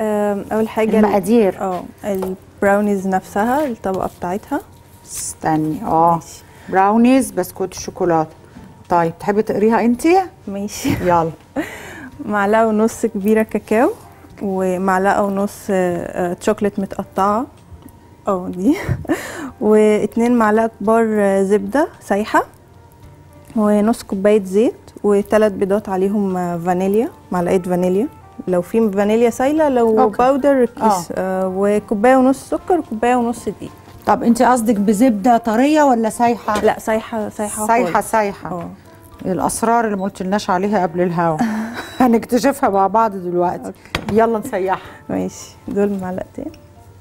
آم، اول حاجه المقادير اه البراونيز نفسها الطبقه بتاعتها استني اه ماشي. براونيز بسكوت الشوكولاته طيب تحبي تقريها انت ماشي يلا معلقه ونص كبيره كاكاو ومعلقه ونص آه، آه، شوكليت متقطعه اه دي واتنين معلقه كبار آه، زبده سايحه ونص كوبايه زيت وثلاث بيضات عليهم آه، فانيليا معلقه فانيليا لو في فانيليا سايله لو أوكي. باودر كيس آه وكوبايه ونص سكر وكوبايه ونص دقيق طب انت قصدك بزبده طريه ولا سايحه لا سايحه سايحه سايحه خالص. سايحه اه الاسرار اللي ما قلتلناش عليها قبل الهوا هنكتشفها مع بعض دلوقتي يلا نسيحها ماشي دول معلقتين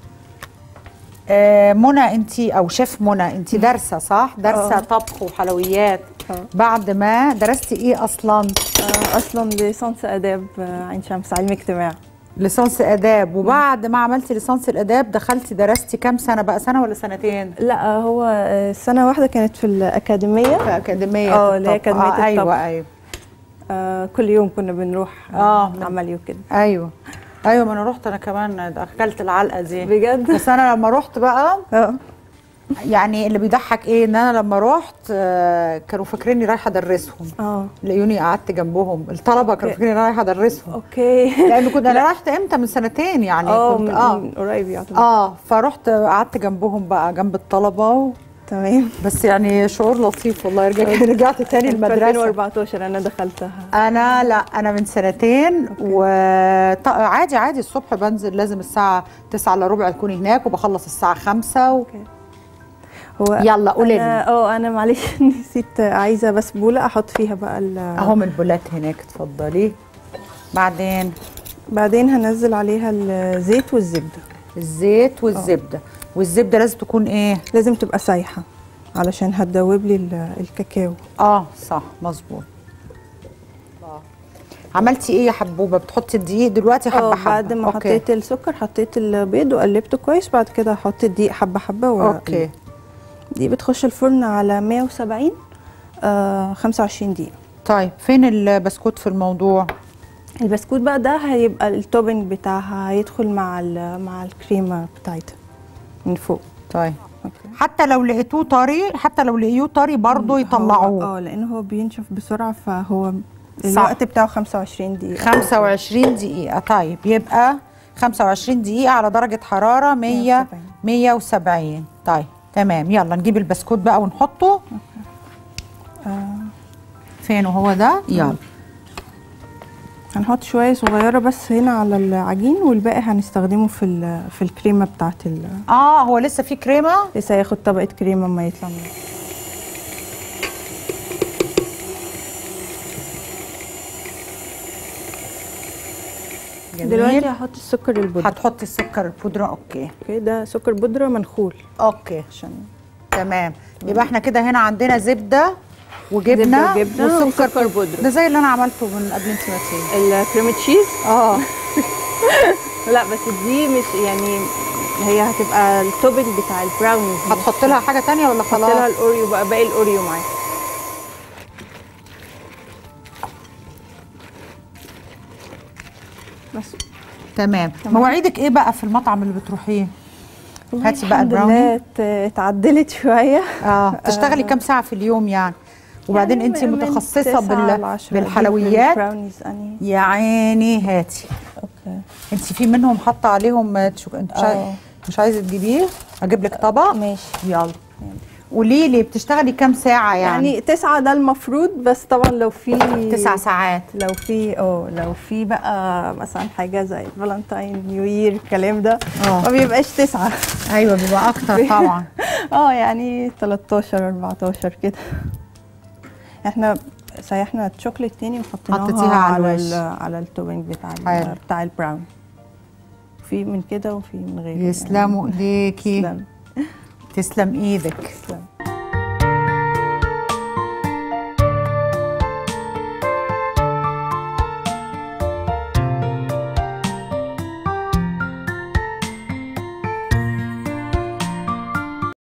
آه منى انت او شيف منى انت دارسه صح دارسه آه. طبخ وحلويات اه بعد ما درستي ايه اصلا آه، اصلا ليسانس اداب آه، عين شمس علم اجتماع ليسانس اداب وبعد ما عملتي ليسانس الاداب دخلتي درستي كام سنه بقى سنه ولا سنتين لا آه، هو آه، سنه واحده كانت في الاكاديميه في اكاديميه اه، اللي هي الطبخ. أكاديمية آه ايوه الطبخ. ايوه آه، كل يوم كنا بنروح آه. عملي وكده ايوه ايوه ما انا رحت انا كمان اكلت العلقه دي بجد بس انا لما رحت بقى اه يعني اللي بيضحك ايه ان انا لما رحت آه، كانوا فاكريني رايحه ادرسهم اه لقيوني قعدت جنبهم الطلبه كانوا أوكي. فاكريني رايحه ادرسهم اوكي لان كنت انا رحت امتى من سنتين يعني اه كنت من اه من قريب يعتبر اه فرحت قعدت جنبهم بقى جنب الطلبه و... تمام بس يعني شعور لطيف والله رجعت رجعت تاني كانت في المدرسه 2014 انا دخلتها انا لا انا من سنتين وعادي عادي الصبح بنزل لازم الساعه 9 الا ربع اكون هناك وبخلص الساعه 5 و... اوكي هو يلا قولي لي أنا- اه انا معلش نسيت عايزه بس بوله احط فيها بقى ال- اهو من البولات هناك اتفضلي بعدين بعدين هنزل عليها الزيت والزبده الزيت والزبده والزبده لازم تكون ايه لازم تبقى سايحه علشان هتدوب لي ال- الكاكاو اه صح مظبوط الله. عملتي ايه يا حبوبه بتحطي الدقيق دلوقتي حبه اه حبه بعد ما أوكي. حطيت السكر حطيت البيض وقلبته كويس بعد كده هحط الدقيق حبه حبه و... اوكي دي بتخش الفرن على 170 آه 25 دقيقه طيب فين البسكوت في الموضوع البسكوت بقى ده هيبقى التوبنج بتاعها هيدخل مع ال- مع الكريمه بتاعتها من فوق طيب اوكي حتى لو لقيتوه طري حتى لو لقيوه طري برضه يطلعوه اه لان هو بينشف بسرعه فهو صح. الوقت بتاعه 25 دقيقه 25 دقيقة طيب يبقى 25 دقيقة على درجة حرارة 100 170. 170 طيب تمام يلا نجيب البسكوت بقى ونحطه آه فين وهو ده يلا هنحط شويه صغيره بس هنا على العجين والباقي هنستخدمه في ال- في الكريمه بتاعت ال- اه هو لسه في كريمة لسه هياخد طبقه كريمه اما يطلع منه دلوقتي جميل هحط السكر البودرة هتحطي السكر البودرة اوكي اوكي ده سكر بودرة منخول اوكي عشان تمام يبقى احنا كده هنا عندنا زبدة وجبنة زبدة وجبنة وسكر بودرة. ده زي اللي انا عملته من قبل انت ما تيجي الكريمة تشيز اه لا بس دي مش يعني هي هتبقى التوبنج بتاع البراونيز هتحط لها حاجة تانية ولا حط لها خلاص الاوريو بقى باقي الاوريو معاها بس تمام مواعيدك ايه بقى في المطعم اللي بتروحيه هاتي بقى الحمد البراوني. لله ات- اتعدلت شويه اه بتشتغلي كام ساعه في اليوم يعني وبعدين يعني انت من متخصصه تسعة بال... لعشرة أجيب بالحلويات البراونيز اني يا عيني هاتي اوكي انت في منهم حاطه عليهم شو... انت مش, عاي... اه. مش عايزه تجيبيه اجيب لك طبق ماشي يلا قولي لي بتشتغلي كام ساعه يعني, يعني تسعة ده المفروض بس طبعا لو في تسع ساعات لو في اه لو في بقى مثلا حاجه زي فالنتاين نيو يير الكلام ده اه. ما بيبقاش تسعة ايوه بيبقى اكتر طبعا اه يعني 13 14 كده احنا سيحنا الشوكليت تاني وحطيناها حطيتيها على على الوش. ال- على التوبنج بتاع ال- حلو. بتاع البراون في من كده وفي من غير يسلموا ايديكي تسلم تسلم ايدك تسلم